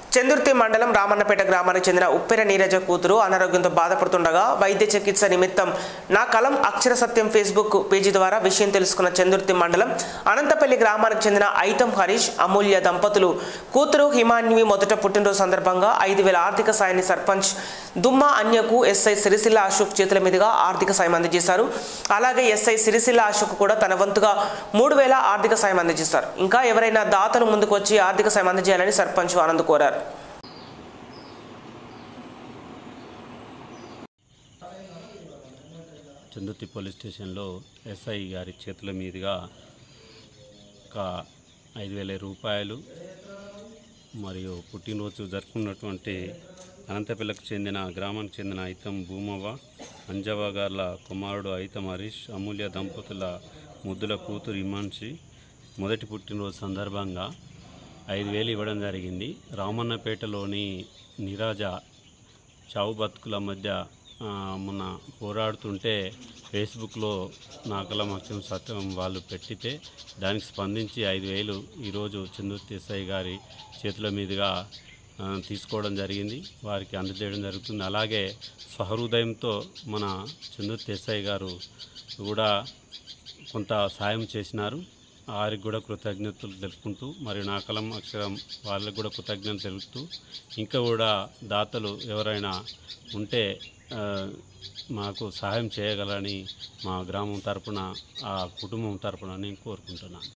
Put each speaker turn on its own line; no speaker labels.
చందుర్తి మండలం రామన్నపేట గ్రామానికి చెందిన ఉప్పెర నీరజ కూతురు అనారోగ్యంతో బాధపడుతుండగా వైద్య చికిత్స నిమిత్తం నా కలం అక్షర సత్యం ఫేస్బుక్ పేజీ ద్వారా విషయం తెలుసుకున్న చందుర్తి మండలం అనంతపల్లి గ్రామానికి చెందిన ఐతం హరీష్ అమూల్య దంపతులు కూతురు హిమాన్వి మొదట పుట్టినరోజు సందర్భంగా ఐదు వేల ఆర్థిక సాయాన్ని సర్పంచ్ దుమ్మ అన్యకు ఎస్ఐ సిరిసిల్ల అశోక్ చేతుల మీదుగా ఆర్థిక సాయం అందజేశారు అలాగే ఎస్ఐ సిరిసిల్ల అశోక్ కూడా తన వంతుగా మూడు వేల ఆర్థిక సాయం అందజేశారు ఇంకా ఎవరైనా దాతలు ముందుకు వచ్చి ఆర్థిక సాయం అందజేయాలని సర్పంచ్ ఆనంద్ కోరారు
చందుర్తి పోలీస్ స్టేషన్లో ఎస్ఐ గారి చేతుల మీదుగా ఒక ఐదు వేల రూపాయలు మరియు పుట్టినరోజు జరుపుకున్నటువంటి అనంతపిల్లకు చెందిన గ్రామానికి చెందిన ఐతం భూమవ్వ అంజవ్వ గార్ల కుమారుడు ఐతం హరీష్ అమూల్య దంపతుల ముద్దుల కూతురు ఇమాన్షి మొదటి పుట్టినరోజు సందర్భంగా ఐదు వేలు ఇవ్వడం జరిగింది రామన్నపేటలోని నిరాజ చావు బతుకుల మధ్య ఆ, మొన్న పోరాడుతుంటే ఫేస్బుక్లో నాకల మత్స్యం సత్యం వాళ్ళు పెట్టితే దానికి స్పందించి ఐదు వేలు ఈరోజు చందుర్తి ఎస్ఐ గారి చేతుల మీదుగా ఆ, తీసుకోవడం జరిగింది వారికి అందజేయడం జరుగుతుంది అలాగే సహృదయంతో మన చందుర్తి ఎస్ఐ గారు కూడా కొంత సాయం చేసినారు వారికి కూడా కృతజ్ఞతలు తెలుపుకుంటూ మరియు నా కలం అక్షరం వాళ్ళకి కూడా కృతజ్ఞతలు తెలుపుతూ ఇంకా కూడా దాతలు ఎవరైనా ఉంటే ఆ, మాకు సహాయం చేయగలని మా గ్రామం తరపున ఆ కుటుంబం తరపున నేను కోరుకుంటున్నాను